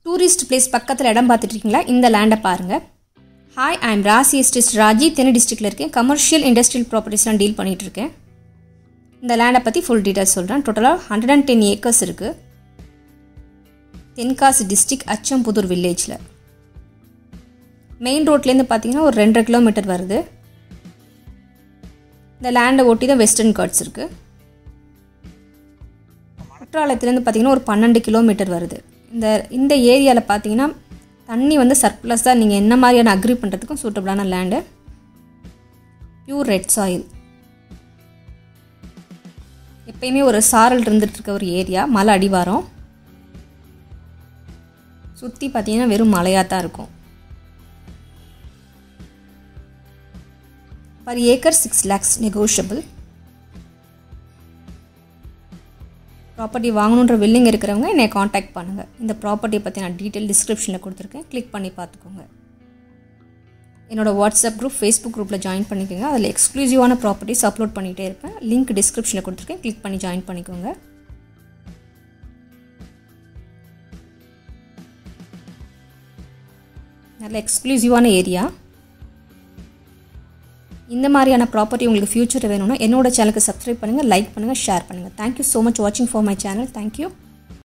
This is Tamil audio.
டூரிஸ்ட் பிளேஸ் பக்கத்தில் இடம் பார்த்துட்டு இருக்கீங்களா இந்த லேண்டை பாருங்கள் ஹாய் ஐ எம் ராசி எஸ்டிஸ்ட் ராஜி தென்னை டிஸ்ட்ரிக்டில் இருக்கேன் கமர்ஷியல் இண்டஸ்ட்ரியல் ப்ராப்பர்ட்டிஸ்லாம் டீல் பண்ணிகிட்டு இருக்கேன் இந்த லேண்டை பற்றி ஃபுல் டீட்டெயில்ஸ் சொல்கிறேன் டோட்டலாக ஹண்ட்ரட் அண்ட் டென் ஏக்கர்ஸ் இருக்குது தென்காசி டிஸ்ட்ரிக் அச்சம்புதூர் வில்லேஜில் மெயின் ரோட்லேருந்து பார்த்தீங்கன்னா ஒரு ரெண்டரை கிலோமீட்டர் வருது இந்த லேண்டை ஒட்டி தான் வெஸ்டர்ன் கார்ட்ஸ் இருக்குது குற்றாலத்துலேருந்து பார்த்தீங்கன்னா ஒரு பன்னெண்டு கிலோமீட்டர் வருது இந்த இந்த ஏரியாவில் பார்த்தீங்கன்னா தண்ணி வந்து சர்ப்ளஸ் தான் நீங்கள் என்ன மாதிரியான அக்ரி பண்ணுறதுக்கும் சூட்டபிளான லேண்டு பியூர் ரெட் சாயில் எப்பயுமே ஒரு சாரல் இருந்துட்டு இருக்க ஒரு ஏரியா மலை அடிவாரம் சுற்றி பார்த்தீங்கன்னா வெறும் மலையாக தான் இருக்கும் per acre six lakhs negotiable property வாங்கணுன்ற வில்லிங் இருக்கிறவங்க என்னை காண்டாக்ட் பண்ணுங்கள் இந்த ப்ராப்பர்ட்டியை பற்றி நான் டீட்டெயில் டிஸ்கிரிப்ஷனில் கொடுத்துருக்கேன் கிளிக் பண்ணி பார்த்துக்கோங்க என்னோட வாட்ஸ்அப் குரூப் ஃபேஸ்புக் குரூப்பில் ஜாயின் பண்ணிக்கோங்க அதில் எக்ஸ்க்ளூசிவான ப்ராப்பர்ட்டிஸ் அப்லோட் பண்ணிகிட்டே இருப்பேன் லிங்க் டிஸ்கிரிப்ஷனில் கொடுத்துருக்கேன் கிளிக் பண்ணி ஜாயின் பண்ணிக்கோங்க நல்ல எக்ஸ்க்ளூசிவான ஏரியா இந்த மாதிரியான ப்ராப்பர்ட்டி உங்களுக்கு ஃப்யூச்சர் வேணும்னா என்னோட சேனலுக்கு சப்ஸ்கிரைப் பண்ணுங்கள் லைக் பண்ணுங்கள் ஷேர் பண்ணுங்கள் தேங்க்யூ ஸோ மச் வாட்சிங் ஃபார் மை சேனல் தேங்க்யூ